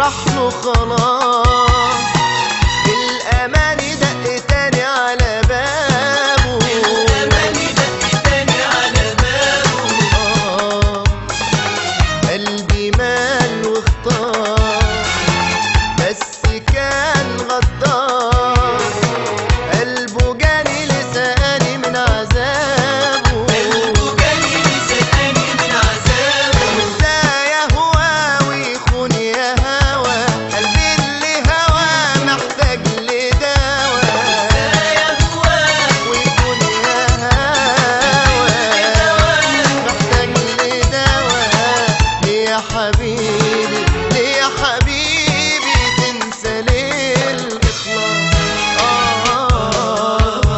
راح له خلاص الأماني دق تاني على بابه الأماني دق تاني على بابه آه قلبي مال واختار بس كان غدار قلبه جاني لساني من عذابه قلبه جالي لساني من عذابه ازاي اهوى ويخون يا هوى قلبي اللي هوى محتاج لدواء يا هواه ويكون يا هوى محتاج لدواء ليه يا حبيبي ليه يا حبيبي تنسى ليه الإخلاص آه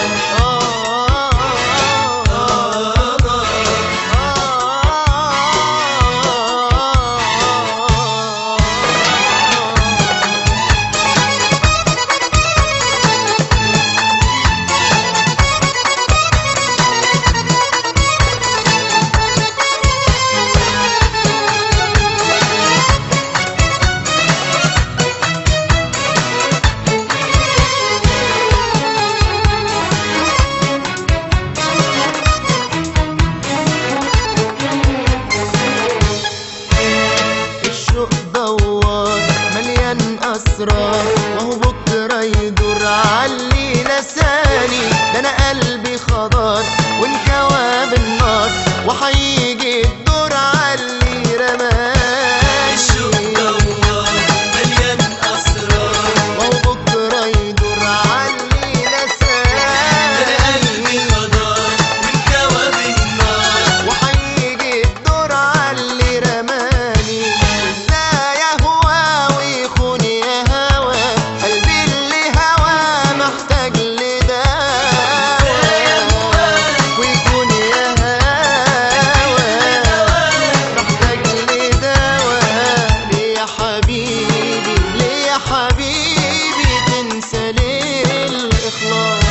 الشوق دوار مليان اسرار وهو بكره يدور علي نساني ده انا قلبي خضار وانكوى بالنار وهيجي الدور علي الشوق رماني دوار مليان أسرار وهو بكره يدور علي أنا قلبي نساني خضار والجوا بالنار وهيجي الدور علي رماني ازاي اهوى ويخون يا هوى قلبي اللي هوى محتاج لدواء ويكون يا هوى محتاج لدواء ليه يا حبيبي ليه يا حبيبي تنسى ليه الإخلاص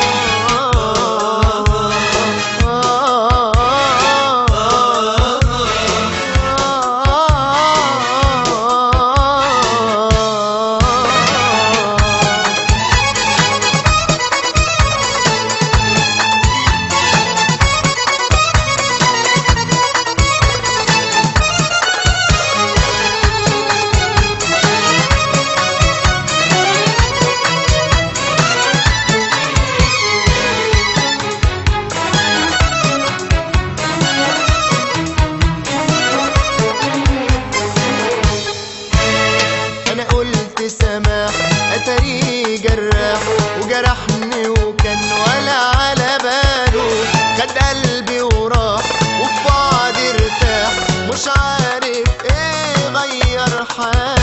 انا قلت سماح اتاري جراح وجرحني وكان ولا على باله خد قلبي وراح وفي بعض ارتاح مش عارف ايه غير حاله